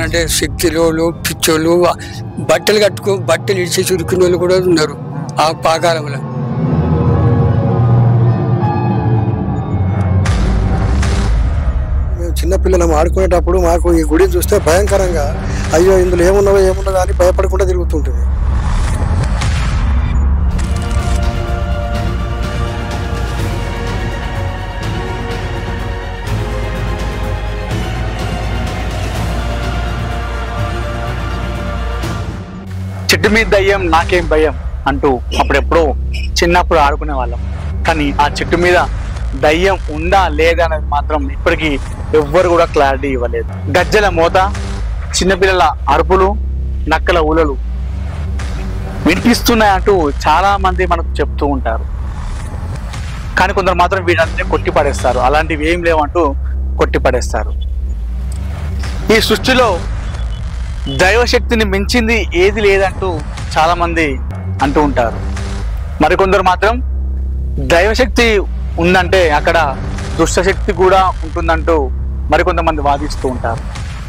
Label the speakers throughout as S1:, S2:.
S1: అంటే శక్తిలోళ్ళు పిచ్చోళ్ళు బట్టలు కట్టుకో బట్టలు ఇడిచి చురుకునే వాళ్ళు కూడా ఉన్నారు ఆ పాకాలంలో
S2: మేము చిన్నపిల్లలం ఆడుకునేటప్పుడు మాకు ఈ గుడిని చూస్తే భయంకరంగా అయ్యో ఇందులో ఏమున్నదో ఏమున్నదో అని భయపడకుండా తిరుగుతుంటుంది
S3: చెట్టు మీద దయ్యం నాకేం భయం అంటూ అప్పుడెప్పుడో చిన్నప్పుడు ఆడుకునే వాళ్ళం కానీ ఆ చెట్టు మీద దయ్యం ఉందా లేదా అనేది మాత్రం ఇప్పటికీ ఎవ్వరు కూడా క్లారిటీ ఇవ్వలేదు గజ్జల మోత చిన్నపిల్లల అరుపులు నక్కల ఉలలు వినిపిస్తున్నాయి అంటూ చాలా మంది మనకు చెప్తూ ఉంటారు కానీ కొందరు మాత్రం వీటంటే కొట్టి పడేస్తారు అలాంటివి ఏం లేవంటూ కొట్టి పడేస్తారు ఈ సృష్టిలో దైవశక్తిని మించింది ఏది లేదంటూ చాలా మంది అంటూ ఉంటారు మరికొందరు మాత్రం దైవశక్తి ఉందంటే అక్కడ దుష్టశక్తి కూడా ఉంటుందంటూ మరికొంతమంది వాదిస్తూ ఉంటారు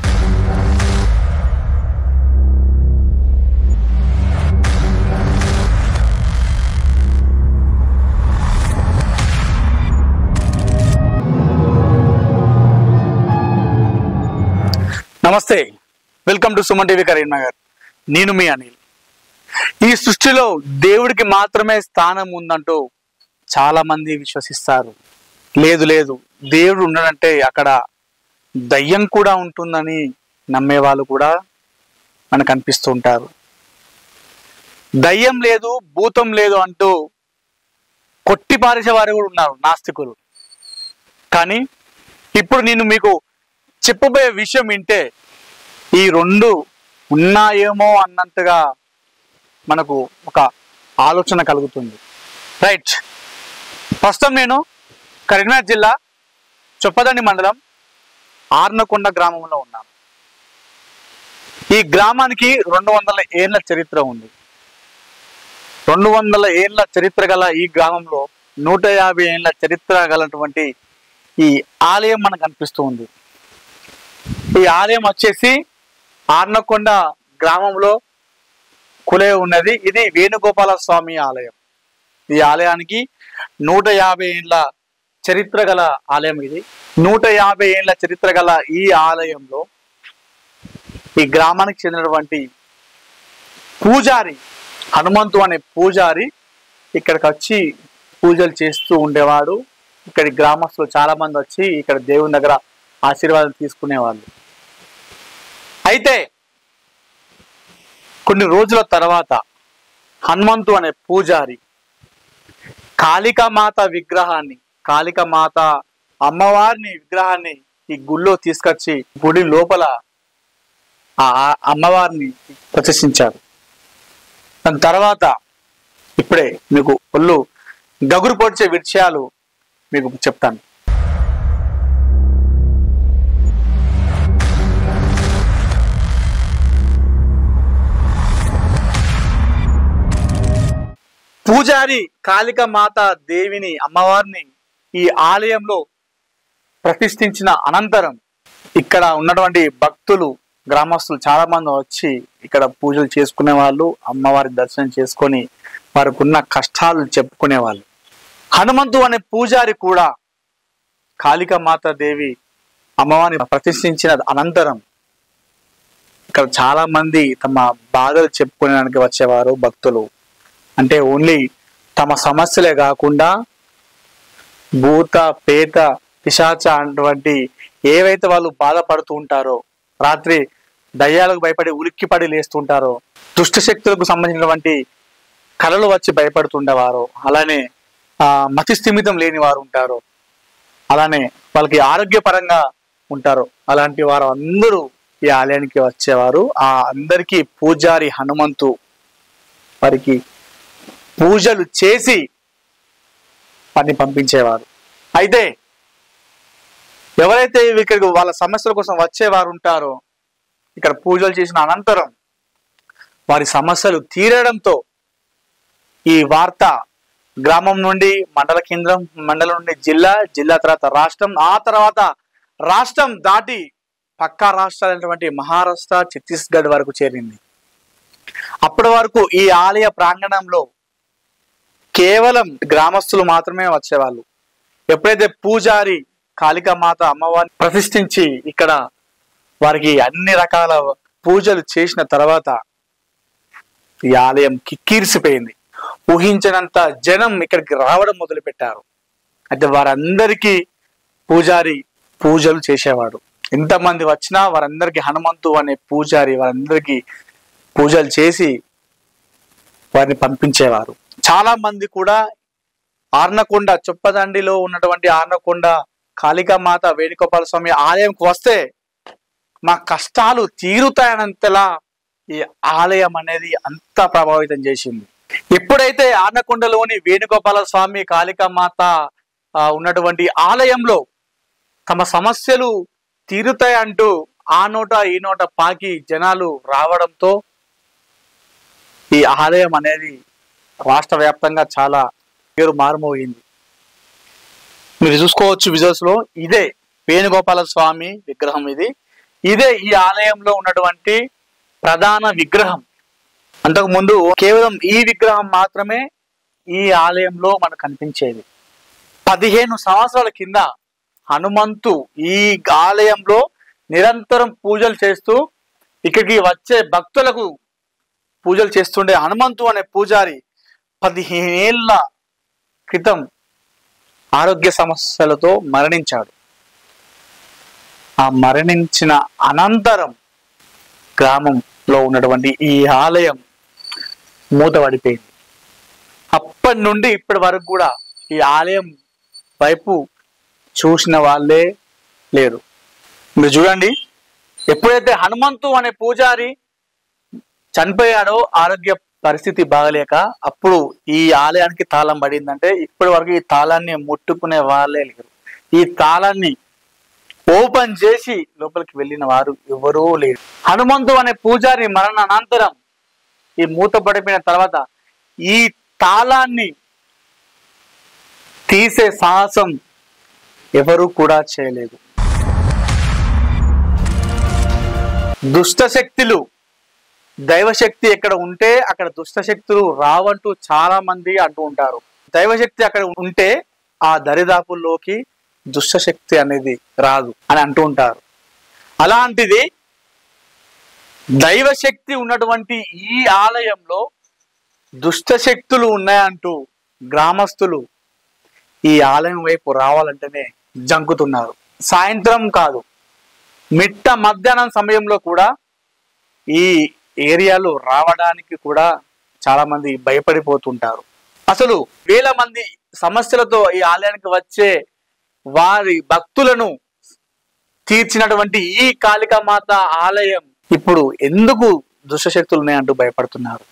S3: నమస్తే welcome to Suman TV Karimnagar నేను మీ అనిల్ ఈ సృష్టిలో దేవుడికి మాత్రమే స్థానం ఉందంటూ చాలా మంది విశ్వసిస్తారు లేదు లేదు దేవుడు ఉన్నాడంటే అక్కడ దయ్యం కూడా ఉంటుందని నమ్మే వాళ్ళు కూడా మనకు అనిపిస్తూ ఉంటారు దయ్యం లేదు భూతం లేదు అంటూ కొట్టి పారేసే వారు కూడా ఉన్నారు నాస్తికులు కానీ ఇప్పుడు నేను మీకు చెప్పబోయే విషయం వింటే ఈ రెండు ఉన్నాయేమో అన్నంతగా మనకు ఒక ఆలోచన కలుగుతుంది రైట్ ప్రస్తుతం నేను కరీంనగర్ జిల్లా చొప్పదండి మండలం ఆర్నకొండ గ్రామంలో ఉన్నాను ఈ గ్రామానికి రెండు వందల ఏళ్ళ చరిత్ర ఉంది రెండు వందల ఏళ్ళ చరిత్ర గల ఈ గ్రామంలో నూట యాభై ఏళ్ళ చరిత్ర గలటువంటి ఈ ఆలయం మనకు అనిపిస్తూ ఉంది ఈ ఆలయం వచ్చేసి ఆర్నకొండ గ్రామంలో కులే ఉన్నది ఇది వేణుగోపాల స్వామి ఆలయం ఈ ఆలయానికి నూట యాభై ఏళ్ళ చరిత్ర గల ఆలయం ఇది నూట యాభై ఏళ్ళ చరిత్ర గల ఈ ఆలయంలో ఈ గ్రామానికి చెందినటువంటి పూజారి హనుమంతు అనే పూజారి ఇక్కడికి వచ్చి పూజలు చేస్తూ ఉండేవాడు ఇక్కడి గ్రామస్తులు చాలా మంది వచ్చి ఇక్కడ దేవుని దగ్గర ఆశీర్వాదం తీసుకునేవాళ్ళు అయితే కొన్ని రోజుల తర్వాత హనుమంతు అనే పూజారి కాళికామాత విగ్రహాన్ని కాళికామాత అమ్మవారిని విగ్రహాన్ని ఈ గుళ్ళో తీసుకొచ్చి గుడి లోపల ఆ ఆ అమ్మవారిని ప్రదర్శించారు దాని తర్వాత ఇప్పుడే మీకు ఒళ్ళు గగురు పొడిచే విషయాలు మీకు చెప్తాను పూజారి కాళిక మాత దేవిని అమ్మవారిని ఈ ఆలయంలో ప్రతిష్ఠించిన అనంతరం ఇక్కడ ఉన్నటువంటి భక్తులు గ్రామస్తులు చాలా మంది వచ్చి ఇక్కడ పూజలు చేసుకునే వాళ్ళు అమ్మవారి దర్శనం చేసుకొని వారికి ఉన్న కష్టాలు చెప్పుకునే వాళ్ళు హనుమంతు అనే పూజారి కూడా కాళిక మాత దేవి అమ్మవారిని ప్రతిష్ఠించిన అనంతరం ఇక్కడ చాలా మంది తమ బాధలు చెప్పుకోవడానికి వచ్చేవారు భక్తులు అంటే ఓన్లీ తమ సమస్యలే కాకుండా భూత పేత పిశాచ అటువంటి ఏవైతే వాళ్ళు బాధపడుతూ ఉంటారో రాత్రి దయ్యాలకు భయపడి ఉలిక్కిపడి లేస్తుంటారో దుష్ట శక్తులకు సంబంధించినటువంటి కళలు వచ్చి భయపడుతుండేవారు అలానే ఆ మతి స్థిమితం లేని వారు ఉంటారు అలానే వాళ్ళకి ఆరోగ్యపరంగా ఉంటారు అలాంటి వారు అందరూ ఈ ఆలయానికి వచ్చేవారు ఆ అందరికీ పూజారి హనుమంతు వారికి పూజలు చేసి వారిని పంపించేవారు అయితే ఎవరైతే ఇక్కడికి వాళ్ళ సమస్యల కోసం వచ్చేవారు ఉంటారో ఇక్కడ పూజలు చేసిన అనంతరం వారి సమస్యలు తీరడంతో ఈ వార్త గ్రామం నుండి మండల కేంద్రం మండలం నుండి జిల్లా జిల్లా తర్వాత రాష్ట్రం ఆ తర్వాత రాష్ట్రం దాటి పక్కా రాష్ట్రాలైనటువంటి మహారాష్ట్ర ఛత్తీస్గఢ్ వరకు చేరింది అప్పటి వరకు ఈ ఆలయ ప్రాంగణంలో కేవలం గ్రామస్తులు మాత్రమే వచ్చేవాళ్ళు ఎప్పుడైతే పూజారి కాళికామాత అమ్మవారిని ప్రతిష్ఠించి ఇక్కడ వారికి అన్ని రకాల పూజలు చేసిన తర్వాత ఈ ఆలయం కిక్కిరిసిపోయింది ఊహించినంత జనం ఇక్కడికి రావడం మొదలు పెట్టారు అయితే వారందరికీ పూజారి పూజలు చేసేవాడు ఎంతమంది వచ్చినా వారందరికీ హనుమంతు అనే పూజారి వారందరికీ పూజలు చేసి వారిని పంపించేవారు చాలా మంది కూడా ఆర్నకొండ చొప్పదండిలో ఉన్నటువంటి ఆర్నకొండ కాళికామాత వేణుగోపాల స్వామి ఆలయంకు వస్తే మా కష్టాలు తీరుతాయనంతలా ఈ ఆలయం అనేది అంత ప్రభావితం చేసింది ఎప్పుడైతే ఆనకొండలోని వేణుగోపాల స్వామి కాళికామాత ఆ, ఉన్నటువంటి ఆలయంలో తమ సమస్యలు తీరుతాయంటూ ఆ నోట ఈ నోట పాకి జనాలు రావడంతో ఈ ఆలయం అనేది రాష్ట్ర వ్యాప్తంగా చాలా పేరు మారుమోగింది మీరు చూసుకోవచ్చు విజువల్స్ లో ఇదే వేణుగోపాల స్వామి విగ్రహం ఇది ఇదే ఈ ఆలయంలో ఉన్నటువంటి ప్రధాన విగ్రహం అంతకు ముందు కేవలం ఈ విగ్రహం మాత్రమే ఈ ఆలయంలో మనకు కనిపించేది పదిహేను సంవత్సరాల కింద హనుమంతు ఈ ఆలయంలో నిరంతరం పూజలు చేస్తూ ఇక్కడికి వచ్చే భక్తులకు పూజలు చేస్తుండే హనుమంతు అనే పూజారి పదిహేనేళ్ల క్రితం ఆరోగ్య సమస్యలతో మరణించాడు ఆ మరణించిన అనంతరం గ్రామంలో ఉన్నటువంటి ఈ ఆలయం మూతపడిపోయింది అప్పటి నుండి ఇప్పటి వరకు కూడా ఈ ఆలయం వైపు చూసిన వాళ్ళే లేరు మీరు చూడండి ఎప్పుడైతే హనుమంతు అనే పూజారి చనిపోయాడో ఆరోగ్య పరిస్థితి బాగలేక అప్పుడు ఈ ఆలయానికి తాళం పడిందంటే ఇప్పటి వరకు ఈ తాళాన్ని ముట్టుకునే వాళ్ళే లేరు ఈ తాళాన్ని ఓపెన్ చేసి లోపలికి వెళ్ళిన వారు ఎవరూ లేరు హనుమంతు అనే పూజారి మరణ అనంతరం ఈ మూత పడిపోయిన తర్వాత ఈ తాళాన్ని తీసే సాహసం ఎవరు కూడా చేయలేదు దుష్ట శక్తులు దైవశక్తి ఎక్కడ ఉంటే అక్కడ దుష్ట శక్తులు రావంటూ చాలా మంది అంటూ ఉంటారు దైవశక్తి అక్కడ ఉంటే ఆ దరిదాపుల్లోకి దుష్ట శక్తి అనేది రాదు అని అంటూ ఉంటారు అలాంటిది దైవశక్తి ఉన్నటువంటి ఈ ఆలయంలో దుష్ట శక్తులు ఉన్నాయంటూ గ్రామస్తులు ఈ ఆలయం వైపు రావాలంటేనే జంకుతున్నారు సాయంత్రం కాదు మిట్ట మధ్యాహ్నం సమయంలో కూడా ఈ ఏరియాలో రావడానికి కూడా చాలా మంది భయపడిపోతుంటారు అసలు వేల మంది సమస్యలతో ఈ ఆలయానికి వచ్చే వారి భక్తులను తీర్చినటువంటి ఈ కాళికామాత ఆలయం ఇప్పుడు ఎందుకు దుష్టశక్తులు ఉన్నాయంటూ భయపడుతున్నారు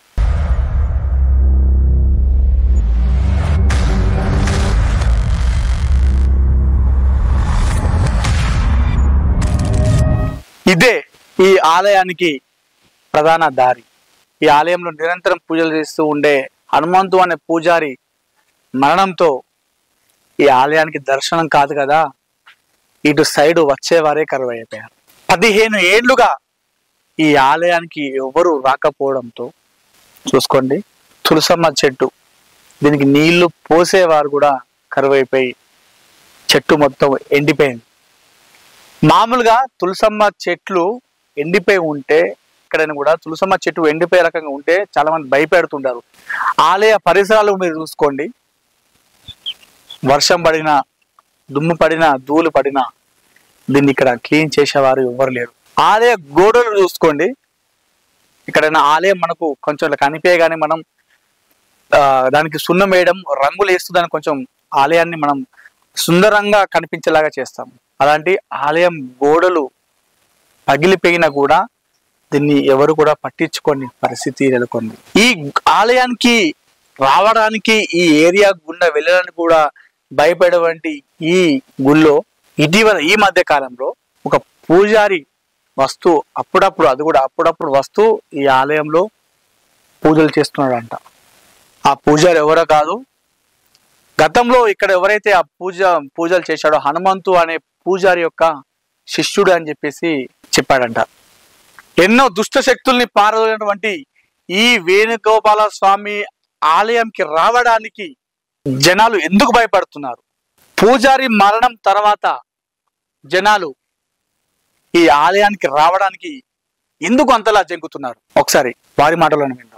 S3: ఇదే ఈ ఆలయానికి ప్రధాన దారి ఈ ఆలయంలో నిరంతరం పూజలు చేస్తూ ఉండే హనుమంతు అనే పూజారి మరణంతో ఈ ఆలయానికి దర్శనం కాదు కదా ఇటు సైడ్ వచ్చేవారే కరువు అయిపోయారు పదిహేను ఏళ్లుగా ఈ ఆలయానికి ఎవరు రాకపోవడంతో చూసుకోండి తులసమ్మ చెట్టు దీనికి నీళ్లు పోసేవారు కూడా కరువైపోయి చెట్టు మొత్తం ఎండిపోయింది మామూలుగా తులసమ్మ చెట్లు ఎండిపోయి ఉంటే ఎక్కడైనా కూడా తులసమ్మ చెట్టు ఎండిపోయే రకంగా ఉంటే చాలా మంది భయపెడుతుంటారు ఆలయ పరిసరాలు మీరు చూసుకోండి వర్షం పడినా దుమ్ము పడినా ధూళి పడినా దీన్ని ఇక్కడ క్లీన్ చేసేవారు ఎవరు లేరు ఆలయ గోడలు చూసుకోండి ఇక్కడైనా ఆలయం మనకు కొంచెం ఇట్లా కనిపించగానే మనం ఆ, దానికి సున్నం వేయడం రంగులు వేస్తూ దాన్ని కొంచెం ఆలయాన్ని మనం సుందరంగా కనిపించేలాగా చేస్తాం అలాంటి ఆలయం గోడలు పగిలిపోయినా కూడా దీన్ని ఎవరు కూడా పట్టించుకోని పరిస్థితి నెలకొంది ఈ ఆలయానికి రావడానికి ఈ ఏరియా గుండా వెళ్ళడానికి కూడా భయపడేటువంటి ఈ గుళ్ళో ఇటీవల ఈ మధ్య కాలంలో ఒక పూజారి వస్తూ అప్పుడప్పుడు అది కూడా అప్పుడప్పుడు వస్తూ ఈ ఆలయంలో పూజలు చేస్తున్నాడంట ఆ పూజారి ఎవరో కాదు గతంలో ఇక్కడ ఎవరైతే ఆ పూజ పూజలు చేశాడో హనుమంతు అనే పూజారి యొక్క శిష్యుడు అని చెప్పేసి చెప్పాడంట ఎన్నో దుష్ట శక్తుల్ని పారదోలినటువంటి ఈ వేణుగోపాల స్వామి ఆలయంకి రావడానికి జనాలు ఎందుకు భయపడుతున్నారు పూజారి మరణం తర్వాత జనాలు ఈ ఆలయానికి రావడానికి ఎందుకు అంతలా జంకుతున్నారు ఒకసారి వారి మాటలను విందాం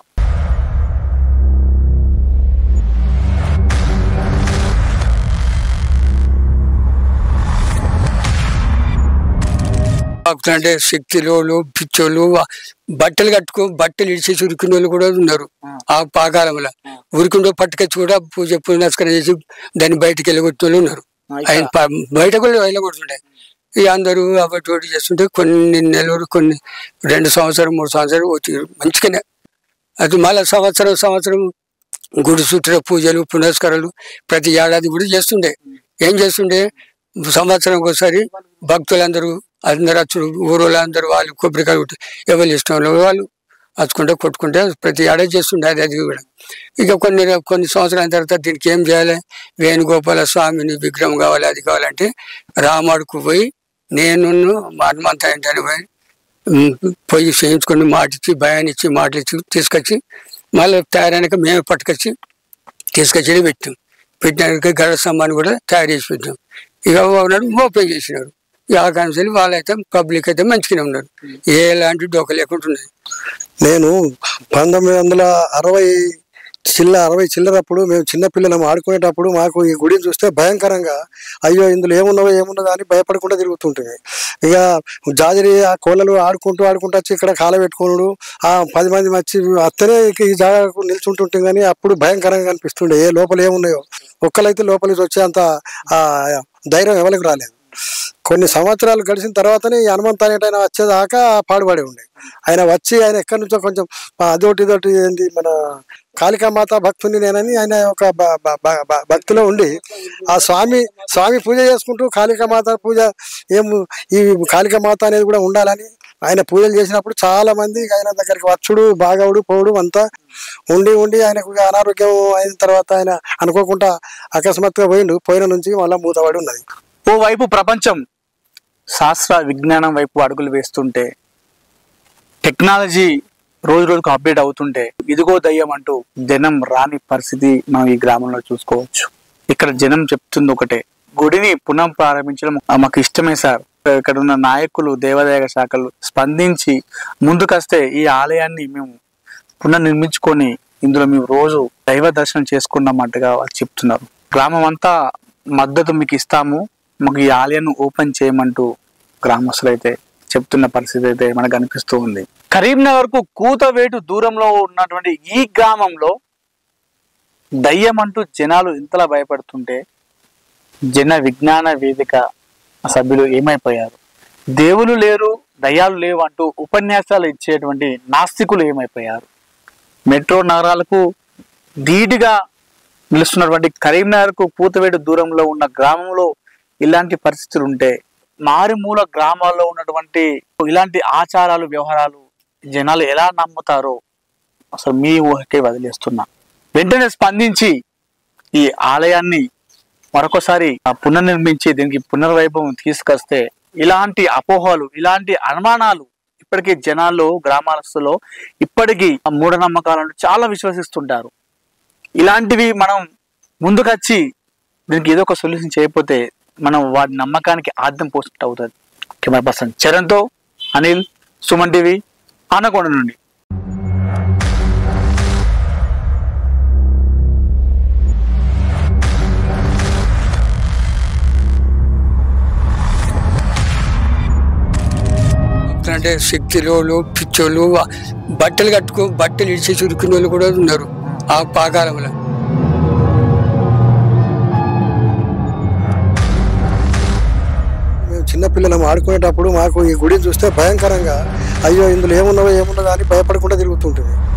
S1: భక్తులు అంటే శక్తిలోళ్ళు పిచ్చోళ్ళు బట్టలు కట్టుకో బట్టలు ఇడిచేసి ఉరికిన వాళ్ళు కూడా ఉన్నారు ఆ పాకాలంలో ఉరికిండో పట్టుకొచ్చి కూడా పూజ పునస్కారం చేసి దాన్ని బయటకు వెళ్ళగొట్టిన వాళ్ళు ఉన్నారు ఆయన ప- బయట కూడా వెళ్ళగొడుతుండే ఇక అందరూ అవటి చేస్తుంటే కొన్ని నెలలు కొన్ని రెండు సంవత్సరం మూడు సంవత్సరాలు వచ్చి మంచిగానే అది మళ్ళీ సంవత్సరం సంవత్సరం గుడి చుట్టూ పూజలు పునస్కారాలు ప్రతి ఏడాది కూడా చేస్తుండే ఏం చేస్తుండే సంవత్సరం ఒకసారి భక్తులందరూ అందరు వచ్చుడు ఊరోళ్ళందరూ వాళ్ళు కొబ్బరికాయ కొట్టి ఎవరు ఇష్టం ఉన్న వాళ్ళు వచ్చుకుంటే కొట్టుకుంటే ప్రతి ఏడాది చేస్తుండే అది అది కూడా ఇక కొన్ని కొన్ని సంవత్సరాల తర్వాత దీనికి ఏం చేయాలి వేణుగోపాల స్వామిని విగ్రహం కావాలి అది కావాలంటే రామాడుకు పోయి నేను మా హనుమంత ఏంటని పోయి ఉమ్, పోయి చేయించుకొని మాటిచ్చి భయాన్నిచ్చి మాటలు ఇచ్చి తీసుకొచ్చి మళ్ళీ తయారైనాక మేమే పట్టుకొచ్చి తీసుకొచ్చి పెట్టాం పెట్టినాక గడ స్తంభాన్ని కూడా తయారు చేసి పెట్టాం ఇక ఉన్నాడు ఓపెన్ చేసినారు ఇక ఆ కాన్సెల్ వాళ్ళైతే పబ్లిక్ అయితే మంచిగానే ఉన్నారు ఎలాంటి డోక లేకుండా ఉన్నాయి
S2: నేను పంతొమ్మిది వందల అరవై చిల్ల అరవై చిల్లరప్పుడు మేము చిన్న పిల్లలం ఆడుకునేటప్పుడు మాకు ఈ గుడిని చూస్తే భయంకరంగా అయ్యో ఇందులో ఏమున్నదో ఏమున్నదో అని భయపడకుండా తిరుగుతుంటుంది ఇక జాజరి ఆ కోళ్ళలు ఆడుకుంటూ ఆడుకుంటూ వచ్చి ఇక్కడ కాల పెట్టుకున్నాడు ఆ పది మంది వచ్చి అత్తనే ఇక ఈ జాగాకు నిల్చుంటుంటుంది కానీ అప్పుడు భయంకరంగా అనిపిస్తుండే ఏ లోపల ఏమున్నాయో ఒక్కలైతే లోపలికి వచ్చేంత ఆ ధైర్యం ఎవరికి రాలేదు కొన్ని సంవత్సరాలు గడిచిన తర్వాతనే ఈ హనుమంత్ అనేటైనా వచ్చేదాకా పాడుపడి ఉండే ఆయన వచ్చి ఆయన ఎక్కడి నుంచో కొంచెం ఆ, అదోటి ఇదోటి ఏంది మన కాళికామాత భక్తుని నేనని ఆయన ఒక బ- బ- బ- బ- భక్తిలో ఉండి ఆ స్వామి స్వామి పూజ చేసుకుంటూ కాళికామాత పూజ ఏం ఈ కాళికామాత అనేది కూడా ఉండాలని ఆయన పూజలు చేసినప్పుడు చాలా మంది ఆయన దగ్గరికి వచ్చుడు బాగవుడు పోవడు అంతా ఉండి ఉండి ఆయనకు ఇక అనారోగ్యం అయిన తర్వాత ఆయన అనుకోకుండా అకస్మాత్తుగా పోయిండు పోయిన నుంచి మళ్ళీ మూతపడి ఉన్నది
S3: ఓవైపు ప్రపంచం శాస్త్ర విజ్ఞానం వైపు అడుగులు వేస్తుంటే టెక్నాలజీ రోజు రోజుకు అప్డేట్ అవుతుంటే ఇదిగో దయ్యం అంటూ జనం రాని పరిస్థితి మనం ఈ గ్రామంలో చూసుకోవచ్చు ఇక్కడ జనం చెప్తుంది ఒకటే గుడిని పునః ప్రారంభించడం మాకు ఇష్టమే సార్ ఇక్కడ ఉన్న నాయకులు దేవాదాయ శాఖలు స్పందించి ముందుకొస్తే ఈ ఆలయాన్ని మేము పునర్నిర్మించుకొని ఇందులో మేము రోజు దైవ దర్శనం చేసుకున్నామంటగా వాళ్ళు చెప్తున్నారు గ్రామం అంతా మద్దతు మీకు ఇస్తాము మాకు ఈ ఆలయాన్ని ఓపెన్ చేయమంటూ గ్రామస్తులు అయితే చెప్తున్న పరిస్థితి అయితే మనకు అనిపిస్తూ ఉంది కరీంనగర్ కు కూతవేటు దూరంలో ఉన్నటువంటి ఈ గ్రామంలో దయ్యం అంటూ జనాలు ఇంతలా భయపడుతుంటే జన విజ్ఞాన వేదిక సభ్యులు ఏమైపోయారు దేవులు లేరు దయ్యాలు లేవు అంటూ ఉపన్యాసాలు ఇచ్చేటువంటి నాస్తికులు ఏమైపోయారు మెట్రో నగరాలకు ధీటుగా నిలుస్తున్నటువంటి కరీంనగర్కు పూతవేడు దూరంలో ఉన్న గ్రామంలో ఇలాంటి పరిస్థితులు ఉంటే మారుమూల గ్రామాల్లో ఉన్నటువంటి ఇలాంటి ఆచారాలు వ్యవహారాలు జనాలు ఎలా నమ్ముతారో అసలు మీ ఊహకే వదిలేస్తున్నా వెంటనే స్పందించి ఈ ఆలయాన్ని మరొకసారి ఆ పునర్నిర్మించి దీనికి పునర్వైభవం తీసుకొస్తే ఇలాంటి అపోహలు ఇలాంటి అనుమానాలు ఇప్పటికీ జనాల్లో గ్రామాలస్తులో ఇప్పటికీ ఆ మూఢనమ్మకాలను చాలా విశ్వసిస్తుంటారు ఇలాంటివి మనం ముందుకొచ్చి దీనికి ఏదో ఒక సొల్యూషన్ చేయకపోతే మనం వాటి నమ్మకానికి ఆద్యం పోస్ట్ అవుతుంది కెమెరా పర్సన్ చరణ్తో అనిల్ సుమన్ టీవీ ఆనకొండ నుండి
S1: అంటే శక్తిలోళ్ళు పిచ్చోళ్ళు బట్టలు కట్టుకో బట్టలు ఇడిచేసి ఉరికిన వాళ్ళు కూడా ఉన్నారు ఆ పాకాలంలో
S2: మేము చిన్న పిల్లలం ఆడుకునేటప్పుడు మాకు ఈ గుడిని చూస్తే భయంకరంగా అయ్యో ఇందులో ఏమున్నదో ఏమున్నదో అని భయపడకుండా తిరుగుతుంటుంది